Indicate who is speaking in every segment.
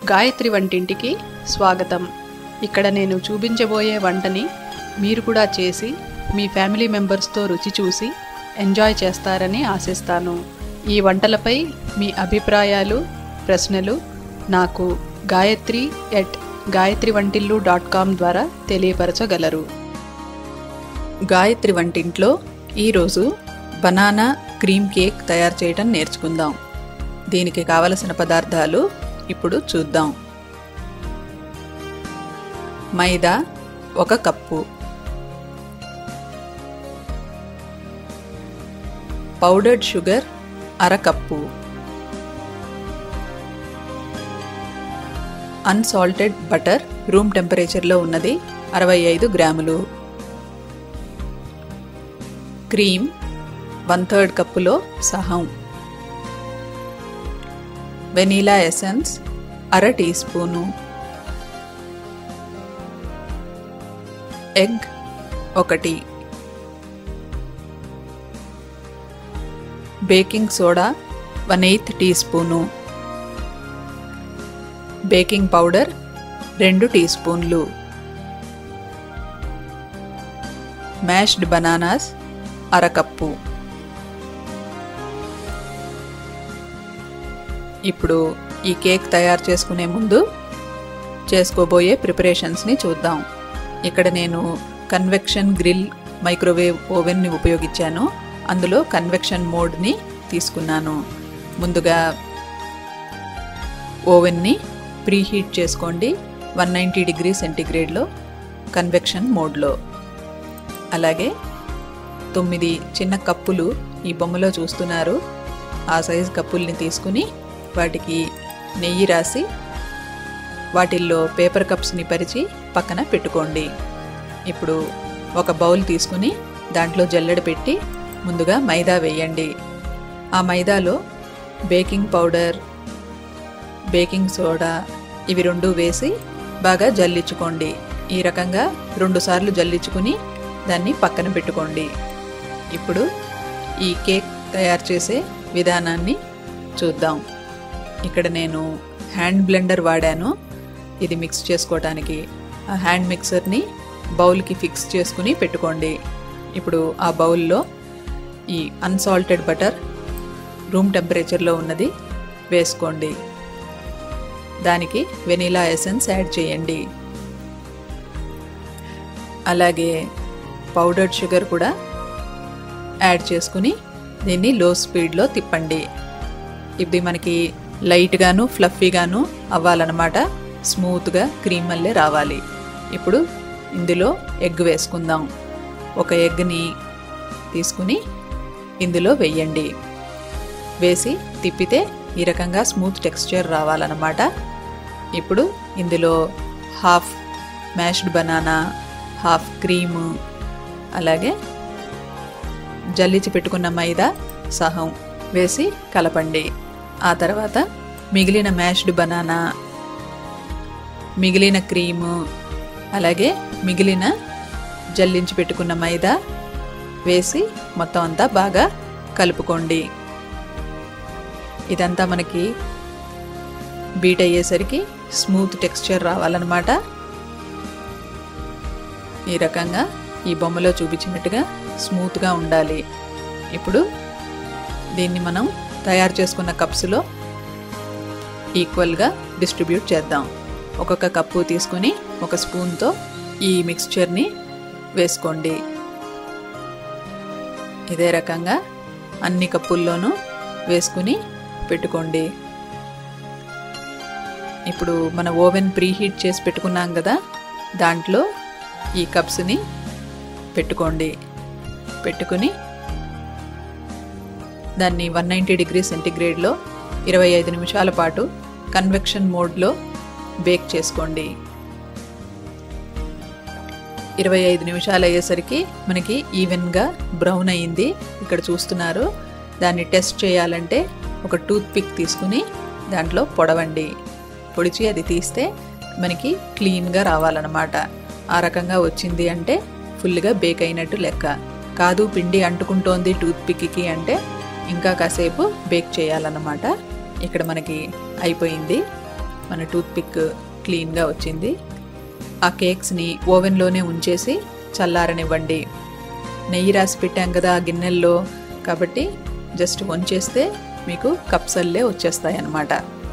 Speaker 1: గాయత్రి వంటింటికి స్వాగతం ఇక్కడ నేను చూపించబోయే వంటని మీరు కూడా చేసి మీ ఫ్యామిలీ మెంబర్స్తో రుచి చూసి ఎంజాయ్ చేస్తారని ఆశిస్తాను ఈ వంటలపై మీ అభిప్రాయాలు ప్రశ్నలు నాకు గాయత్రి ఎట్ గాయత్రి వంటిల్లు డాట్ కామ్ ద్వారా తెలియపరచగలరు గాయత్రి వంటింట్లో ఈరోజు బనానా క్రీమ్ కేక్ తయారు చేయడం నేర్చుకుందాం దీనికి కావలసిన పదార్థాలు ఇప్పుడు చూద్దాం మైదా ఒక కప్పు పౌడర్డ్ షుగర్ అర కప్పు అన్సాల్టెడ్ బటర్ రూమ్ టెంపరేచర్లో ఉన్నది అరవై ఐదు గ్రాములు క్రీమ్ వన్ థర్డ్ కప్పులో సహం వెనీలా ఎసెన్స్ అర టీ స్పూను ఎగ్ ఒకటి baking soda one eighth tea spoon baking powder రెండు టీ స్పూన్లు మ్యాష్డ్ బనానాస్ అరకప్పు ఇప్పుడు ఈ కేక్ తయారు చేసుకునే ముందు చేసుకోబోయే ప్రిపరేషన్స్ని చూద్దాం ఇక్కడ నేను కన్వెక్షన్ గ్రిల్ మైక్రోవేవ్ ఓవెన్ని ఉపయోగించాను అందులో కన్వెక్షన్ మోడ్ని తీసుకున్నాను ముందుగా ఓవెన్ని ప్రీహీట్ చేసుకోండి వన్ నైంటీ డిగ్రీ సెంటీగ్రేడ్లో కన్వెక్షన్ మోడ్లో అలాగే తొమ్మిది చిన్న కప్పులు ఈ బొమ్మలో చూస్తున్నారు ఆ సైజు కప్పుల్ని తీసుకుని వాటికి నెయ్యి రాసి వాటిల్లో పేపర్ కప్స్ని పరిచి పక్కన పెట్టుకోండి ఇప్పుడు ఒక బౌల్ తీసుకుని దాంట్లో జల్లెడ పెట్టి ముందుగా మైదా వేయండి ఆ మైదాలో బేకింగ్ పౌడర్ బేకింగ్ సోడా ఇవి రెండు వేసి బాగా జల్లించుకోండి ఈ రకంగా రెండు సార్లు జల్లించుకుని దాన్ని పక్కన పెట్టుకోండి ఇప్పుడు ఈ కేక్ తయారు చేసే విధానాన్ని చూద్దాం ఇక్కడ నేను హ్యాండ్ బ్లెండర్ వాడాను ఇది మిక్స్ చేసుకోవడానికి ఆ హ్యాండ్ మిక్సర్ని బౌల్కి ఫిక్స్ చేసుకుని పెట్టుకోండి ఇప్పుడు ఆ బౌల్లో ఈ అన్సాల్టెడ్ బటర్ రూమ్ టెంపరేచర్లో ఉన్నది వేసుకోండి దానికి వెనీలా ఎసెన్స్ యాడ్ చేయండి అలాగే పౌడర్డ్ షుగర్ కూడా యాడ్ చేసుకుని దీన్ని లో స్పీడ్లో తిప్పండి ఇది మనకి లైట్గాను ఫ్లఫీగాను అవ్వాలన్నమాట స్మూత్గా క్రీమ్ మళ్ళీ రావాలి ఇప్పుడు ఇందులో ఎగ్ వేసుకుందాం ఒక ఎగ్ని తీసుకుని ఇందులో వెయ్యండి వేసి తిప్పితే ఈ రకంగా స్మూత్ టెక్స్చర్ రావాలన్నమాట ఇప్పుడు ఇందులో half mashed banana half cream అలాగే జల్లించి పెట్టుకున్న మైదా సహం వేసి కలపండి ఆ తర్వాత మిగిలిన మ్యాష్డ్ బనానా మిగిలిన క్రీము అలాగే మిగిలిన జల్లించి పెట్టుకున్న మైదా వేసి మొత్తం అంతా బాగా కలుపుకోండి ఇదంతా మనకి బీట్ అయ్యేసరికి స్మూత్ టెక్స్చర్ రావాలన్నమాట ఈ రకంగా ఈ బొమ్మలో చూపించినట్టుగా స్మూత్గా ఉండాలి ఇప్పుడు దీన్ని మనం తయారు చేసుకున్న కప్స్లో ఈక్వల్గా డిస్ట్రిబ్యూట్ చేద్దాం ఒక్కొక్క కప్పు తీసుకొని ఒక స్పూన్తో ఈ మిక్స్చర్ని వేసుకోండి ఇదే రకంగా అన్ని కప్పుల్లోనూ వేసుకుని పెట్టుకోండి ఇప్పుడు మన ఓవెన్ ప్రీహీట్ చేసి పెట్టుకున్నాం కదా దాంట్లో ఈ కప్స్ని పెట్టుకోండి పెట్టుకుని దాన్ని వన్ నైంటీ డిగ్రీ సెంటీగ్రేడ్లో ఇరవై ఐదు నిమిషాల పాటు కన్వెక్షన్ మోడ్లో బేక్ చేసుకోండి ఇరవై ఐదు నిమిషాలు అయ్యేసరికి మనకి ఈవెన్గా బ్రౌన్ అయ్యింది ఇక్కడ చూస్తున్నారు దాన్ని టెస్ట్ చేయాలంటే ఒక టూత్ పిక్ తీసుకుని దాంట్లో పొడవండి పొడిచి అది తీస్తే మనకి క్లీన్గా రావాలన్నమాట ఆ రకంగా వచ్చింది అంటే ఫుల్గా బేక్ అయినట్టు లెక్క కాదు పిండి అంటుకుంటోంది టూత్ పిక్కి అంటే ఇంకా కాసేపు బేక్ చేయాలన్నమాట ఇక్కడ మనకి అయిపోయింది మన టూత్ పిక్ క్లీన్గా వచ్చింది ఆ కేక్స్ని ఓవెన్లోనే ఉంచేసి చల్లారనివ్వండి నెయ్యి రాసి పెట్టాం కదా ఆ గిన్నెల్లో కాబట్టి జస్ట్ వంచేస్తే మీకు కప్సల్లే వచ్చేస్తాయి అన్నమాట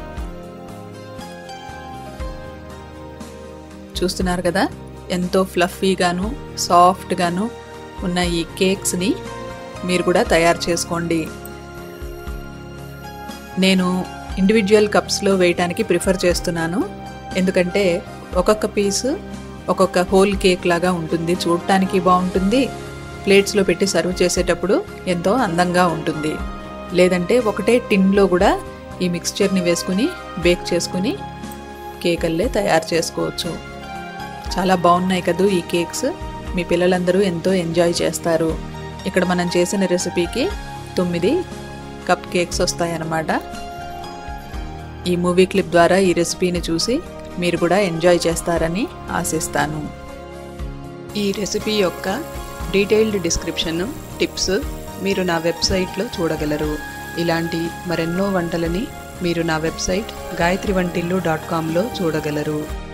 Speaker 1: చూస్తున్నారు కదా ఎంతో ఫ్లఫీగాను సాఫ్ట్గాను ఉన్న ఈ కేక్స్ని మీరు కూడా తయారు చేసుకోండి నేను ఇండివిజువల్ కప్స్లో వేయటానికి ప్రిఫర్ చేస్తున్నాను ఎందుకంటే ఒక్కొక్క పీసు ఒక్కొక్క హోల్ కేక్ లాగా ఉంటుంది చూడటానికి బాగుంటుంది ప్లేట్స్లో పెట్టి సర్వ్ చేసేటప్పుడు ఎంతో అందంగా ఉంటుంది లేదంటే ఒకటే టిన్లో కూడా ఈ మిక్స్చర్ని వేసుకుని బేక్ చేసుకుని కేకల్లే తయారు చేసుకోవచ్చు చాలా బాగున్నాయి కదూ ఈ కేక్స్ మీ పిల్లలందరూ ఎంతో ఎంజాయ్ చేస్తారు ఇక్కడ మనం చేసిన రెసిపీకి తొమ్మిది కప్ కేక్స్ వస్తాయన్నమాట ఈ మూవీ క్లిప్ ద్వారా ఈ రెసిపీని చూసి మీరు కూడా ఎంజాయ్ చేస్తారని ఆశిస్తాను ఈ రెసిపీ యొక్క డీటెయిల్డ్ డిస్క్రిప్షన్ టిప్స్ మీరు నా వెబ్సైట్లో చూడగలరు ఇలాంటి మరెన్నో వంటలని మీరు నా వెబ్సైట్ గాయత్రి వంటిల్లు డాట్ కామ్లో చూడగలరు